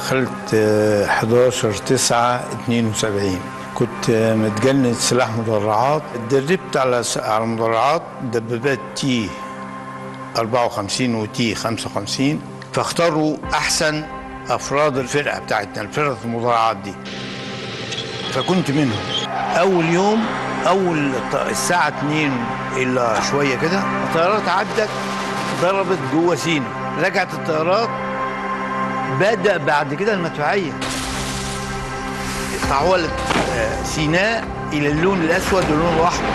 دخلت آه، 11 9 72 كنت آه، متجند سلاح مدرعات اتدربت على س- على مدرعات دبابات تي 54 وتي 55 فاختاروا احسن افراد الفرقه بتاعتنا الفرقه المدرعات دي فكنت منهم اول يوم اول ط- الساعه 2 الا شويه كده الطيارات عدت ضربت جوه سينا رجعت الطيارات بدا بعد كده المدفعيه تحولت آه، سيناء الى اللون الاسود واللون الاحمر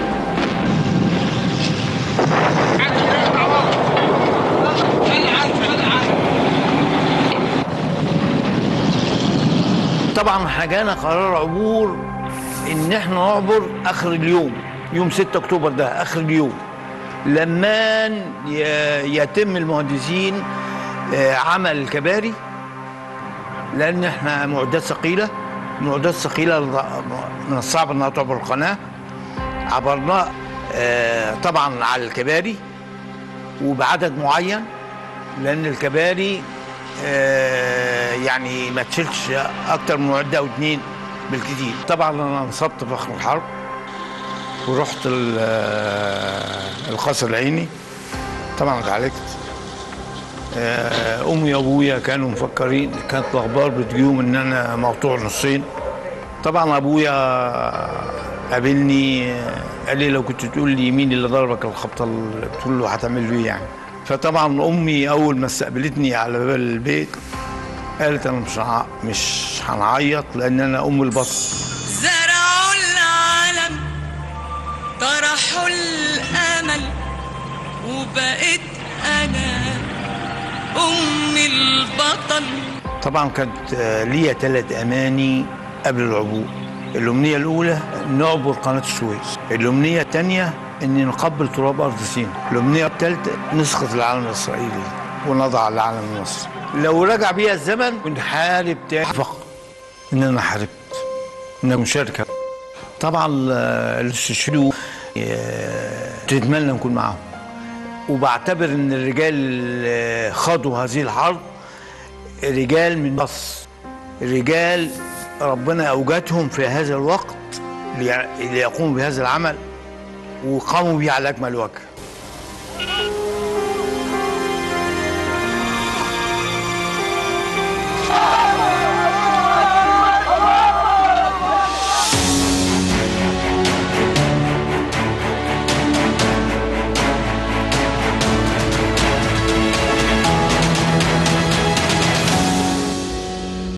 طبعا حاجانا قرار عبور ان احنا نعبر اخر اليوم يوم 6 اكتوبر ده اخر اليوم لما ي- يتم المهندسين آه، عمل الكباري لان احنا معدات ثقيله معدات ثقيله من الصعب انها تعبر القناه عبرناه آه، طبعا على الكباري وبعدد معين لان الكباري آه، يعني ما تشيلش اكتر من معده او اتنين بالكتير طبعا انا انصبت في اخر الحرب ورحت ال- آه، القصر العيني طبعا اتعالجت آه، امي وابويا كانوا مفكرين كانت الاخبار بتجيهم ان انا مقطوع نصين طبعا ابويا قابلني آه، قال لي لو كنت تقول لي مين اللي ضربك الخبطه اللي بتقول له هتعمل له ايه يعني فطبعا امي اول ما استقبلتني على باب البيت قالت انا مش هع- مش هنعيط لان انا ام البطل زرعوا العالم طرحوا الامل وبقيت انا ام البطل طبعا كانت آه، ليا ثلاث اماني قبل العبور الامنيه الاولى نعبر قناه السويس الامنيه الثانيه ان نقبل تراب ارض سيناء الامنيه الثالثه نسقط العلم الاسرائيلي ونضع العلم المصري لو رجع بيا الزمن كنت حارب تاني فقط ان انا حاربت ان أنا مشاركه طبعا آه، الاستشهاد آه، تتمنى نكون معاهم وبعتبر ان الرجال اللي خاضوا هذه الحرب رجال من مصر رجال ربنا اوجدهم في هذا الوقت ليع- ليقوموا بهذا العمل وقاموا به على اكمل وجه